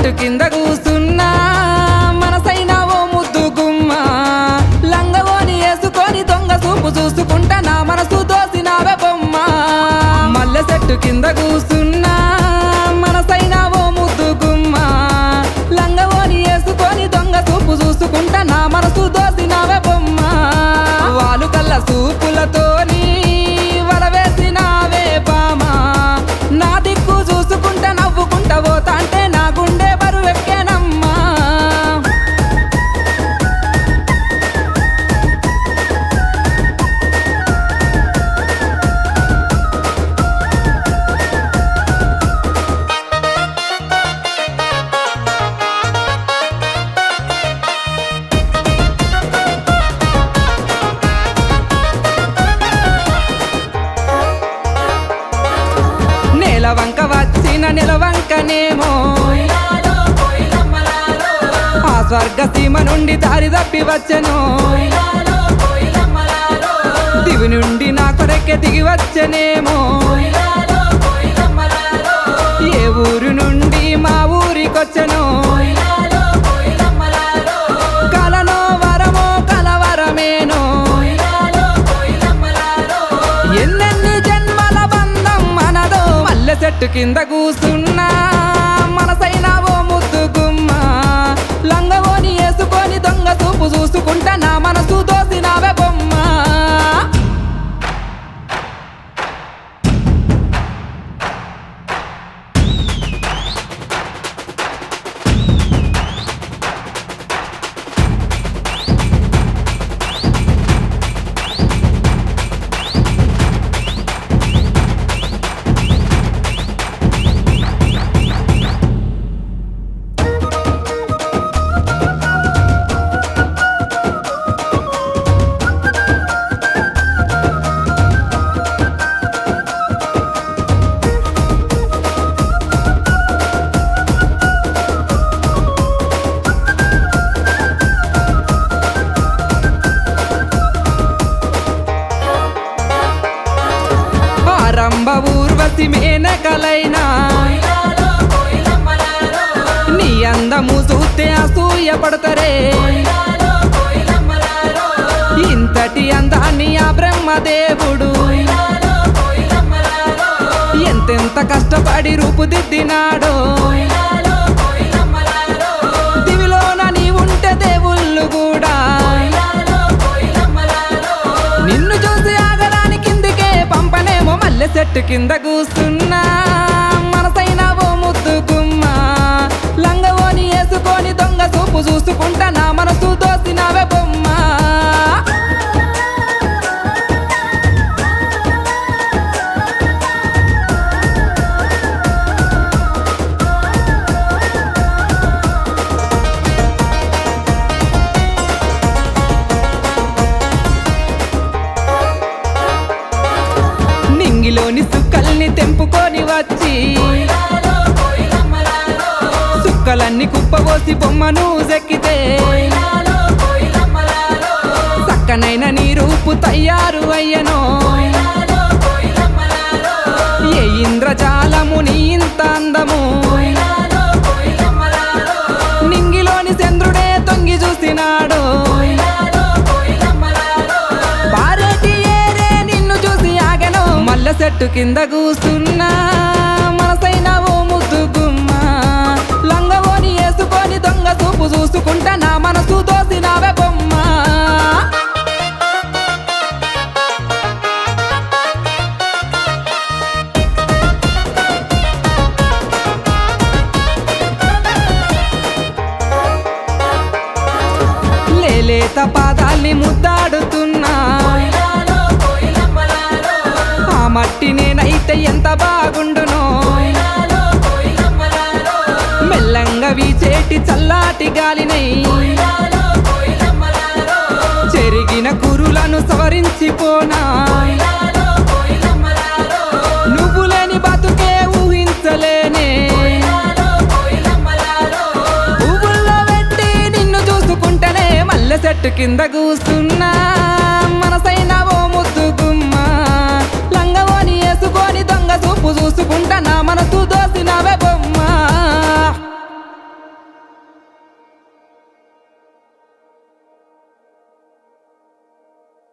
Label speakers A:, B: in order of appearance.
A: చెట్టు కింద కూసున్నా మనసైన ఓ ముద్దు గుమ్మ లంగవోని వేసుకొని దొంగ చూపు చూసుకుంటా నా మనసు దోసినావే బొమ్మ మల్లె చెట్టు కింద కూసున్నా మనసైన ఓ ముద్దు గుమ్మ లంగవోని వేసుకొని దొంగ చూపు చూసుకుంటా నా మనసు దోసినావే బొమ్మ వాలు కళ్ళ సూపులతోని వలవేసినావే బామా నా దిక్కు చూసుకుంటా నవ్వుకుంటా పోతా అంటే నా గుండె బరువెక్కేనమ్మా నేల వంక వచ్చిన నిలవంకనేమో ఆ స్వర్గ సీమ నుండి దారి తప్పి వచ్చెను దివి నుండి నా కొరెక్కె దిగి వచ్చెనేమో ఏ ఊరు నుండి మా ఊరికొచ్చెను కలలో వరమో కలవరమేనో ఎన్నెన్ని జన్మల బంధం మనదో మల్లె చెట్టు కింద కూసున్నా మనసైన ఓ ముద్దు గుమ్మ లంగవోని వేసుకొని దొంగ చూపు చూసుకుంటా నా మనసు దోసినావే బొమ్మ ఆరంభ ఊర్వశి మేనకలైనా నీ అందము చూస్తే అసూయ పడతారే ఇంతటి అందాన్ని ఆ బ్రహ్మదేవుడు ఎంతెంత కష్టపడి రూపుదిద్దినాడో దివిలోన నీ ఉంటే దేవుళ్ళు కూడా నిన్ను చూసి ఆగరాని కిందికే పంపనేమో మల్లె చెట్టు కింద కూస్తున్నా మనసైన ఓ ముద్దు గుమ్మ లంగవోని వేసుకొని దొంగ చూపు చూసుకుంటా నా మనసు దోసినావే బొమ్మ నింగిలోని సుక్కల్ని తెంపుకొని వచ్చి సుక్కలన్నీ కుప్పబోసి బొమ్మను చెక్కితే చక్కనైన నీ రూపు తయారు అయ్యనో ఏ ఇంద్రజాలము నీ ఇంత అందము నింగిలోని చంద్రుడే తొంగి చూసినాడు పారేటి ఏరే నిన్ను చూసి ఆగను మల్ల చెట్టు కింద కూసున్నా మనసైన ఓ ముద్దు గుమ్మ లంగవోని వేసుకొని దొంగ చూపు చూసుకుంటా నా మనసు దోసినావే బొమ్మ లేలేత పాదాల్ని ముద్దాడుతున్నా ఆ మట్టి నేనైతే ఎంత బాగుండునో మెల్లంగా వీచేటి చల్లాటి గాలినై చెరిగిన కురులను సవరించిపోనా నువ్వు లేని బతుకే ఊహించలేనే పువ్వుల్లో పెట్టి నిన్ను చూసుకుంటేనే మల్లె చెట్టు కింద కూస్తున్నా